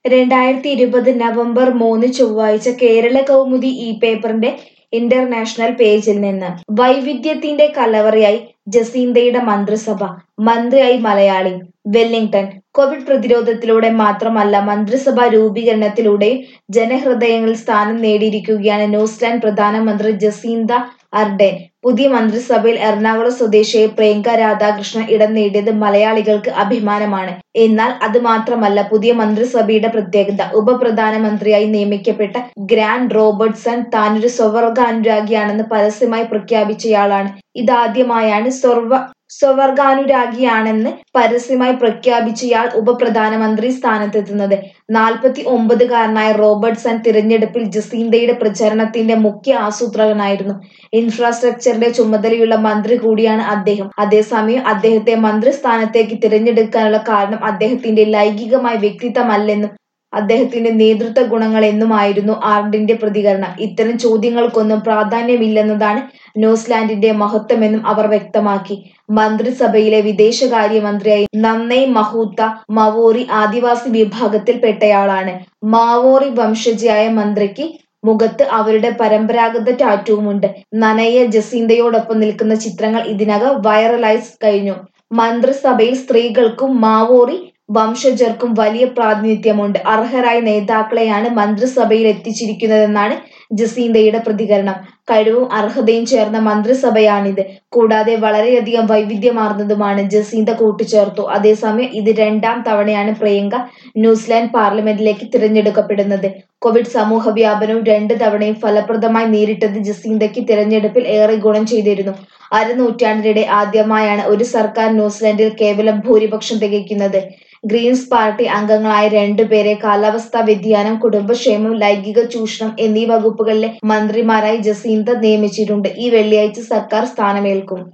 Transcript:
രണ്ടായിരത്തി ഇരുപത് നവംബർ മൂന്ന് ചൊവ്വാഴ്ച കേരള കൗമുദി ഈ പേപ്പറിന്റെ ഇന്റർനാഷണൽ പേജിൽ നിന്ന് വൈവിധ്യത്തിന്റെ കലവറയായി ജസീന്തയുടെ മന്ത്രിസഭ മന്ത്രിയായി മലയാളി വെല്ലിംഗ്ടൺ കോവിഡ് പ്രതിരോധത്തിലൂടെ മാത്രമല്ല മന്ത്രിസഭാ രൂപീകരണത്തിലൂടെയും ജനഹൃദയങ്ങളിൽ സ്ഥാനം നേടിയിരിക്കുകയാണ് ന്യൂസിലാൻഡ് പ്രധാനമന്ത്രി ജസീന്ത അർഡേൻ പുതിയ മന്ത്രിസഭയിൽ എറണാകുളം സ്വദേശിയായ പ്രിയങ്ക രാധാകൃഷ്ണൻ ഇടം നേടിയത് മലയാളികൾക്ക് അഭിമാനമാണ് എന്നാൽ അത് മാത്രമല്ല പുതിയ മന്ത്രിസഭയുടെ പ്രത്യേകത ഉപപ്രധാനമന്ത്രിയായി നിയമിക്കപ്പെട്ട ഗ്രാൻഡ് റോബർട്ട്സൺ താനൊരു സ്വവർഗാനുരാഗിയാണെന്ന് പരസ്യമായി പ്രഖ്യാപിച്ചയാളാണ് ഇതാദ്യമായാണ് സ്വർവ സ്വവർഗാനുരാഗിയാണെന്ന് പരസ്യമായി പ്രഖ്യാപിച്ചയാൾ ഉപപ്രധാനമന്ത്രി സ്ഥാനത്തെത്തുന്നത് നാൽപ്പത്തി ഒമ്പതുകാരനായ റോബർട്ട്സൺ തിരഞ്ഞെടുപ്പിൽ ജസീന്തയുടെ പ്രചരണത്തിന്റെ മുഖ്യ ആസൂത്രകനായിരുന്നു ഇൻഫ്രാസ്ട്രക്ചറിന്റെ ചുമതലയുള്ള മന്ത്രി കൂടിയാണ് അദ്ദേഹം അതേസമയം അദ്ദേഹത്തെ മന്ത്രിസ്ഥാനത്തേക്ക് തിരഞ്ഞെടുക്കാനുള്ള കാരണം അദ്ദേഹത്തിന്റെ ലൈംഗികമായ വ്യക്തിത്വമല്ലെന്നും അദ്ദേഹത്തിന്റെ നേതൃത്വ ഗുണങ്ങൾ എന്നുമായിരുന്നു ആർഡിന്റെ പ്രതികരണം ഇത്തരം ചോദ്യങ്ങൾക്കൊന്നും പ്രാധാന്യമില്ലെന്നതാണ് ന്യൂസിലാൻഡിന്റെ മഹത്വമെന്നും അവർ വ്യക്തമാക്കി മന്ത്രിസഭയിലെ വിദേശകാര്യമന്ത്രിയായി നന്നൈ മഹൂത്ത മവോറി ആദിവാസി വിഭാഗത്തിൽപ്പെട്ടയാളാണ് മാവോറി വംശജയായ മന്ത്രിക്ക് മുഖത്ത് അവരുടെ പരമ്പരാഗത ടാറ്റൂവുമുണ്ട് നനയ ജസീന്തയോടൊപ്പം നിൽക്കുന്ന ചിത്രങ്ങൾ ഇതിനകം വൈറലായി കഴിഞ്ഞു മന്ത്രിസഭയിൽ സ്ത്രീകൾക്കും മാവോറി വംശജർക്കും വലിയ പ്രാതിനിധ്യമുണ്ട് അർഹരായ നേതാക്കളെയാണ് മന്ത്രിസഭയിൽ എത്തിച്ചിരിക്കുന്നതെന്നാണ് ജസീന്തയുടെ പ്രതികരണം കഴിവും അർഹതയും ചേർന്ന മന്ത്രിസഭയാണിത് കൂടാതെ വളരെയധികം വൈവിധ്യമാർന്നതുമാണ് ജസീന്ത കൂട്ടിച്ചേർത്തു അതേസമയം ഇത് രണ്ടാം തവണയാണ് പ്രിയങ്ക ന്യൂസിലാൻഡ് പാർലമെന്റിലേക്ക് തിരഞ്ഞെടുക്കപ്പെടുന്നത് കോവിഡ് സമൂഹ വ്യാപനവും രണ്ട് തവണയും ഫലപ്രദമായി നേരിട്ടത് ജസീന്തയ്ക്ക് തിരഞ്ഞെടുപ്പിൽ ഏറെ ഗുണം ചെയ്തിരുന്നു അരനൂറ്റാണ്ടിനിടെ ആദ്യമായാണ് ഒരു സർക്കാർ ന്യൂസിലാൻഡിൽ കേവലം ഭൂരിപക്ഷം തികയ്ക്കുന്നത് ഗ്രീൻസ് പാർട്ടി അംഗങ്ങളായ രണ്ടുപേരെ കാലാവസ്ഥാ വ്യതിയാനം കുടുംബക്ഷേമം ലൈംഗിക ചൂഷണം എന്നീ വകുപ്പുകളിലെ മന്ത്രിമാരായി ജസീന്ത നിയമിച്ചിട്ടുണ്ട് ഈ വെള്ളിയാഴ്ച സർക്കാർ സ്ഥാനമേൽക്കും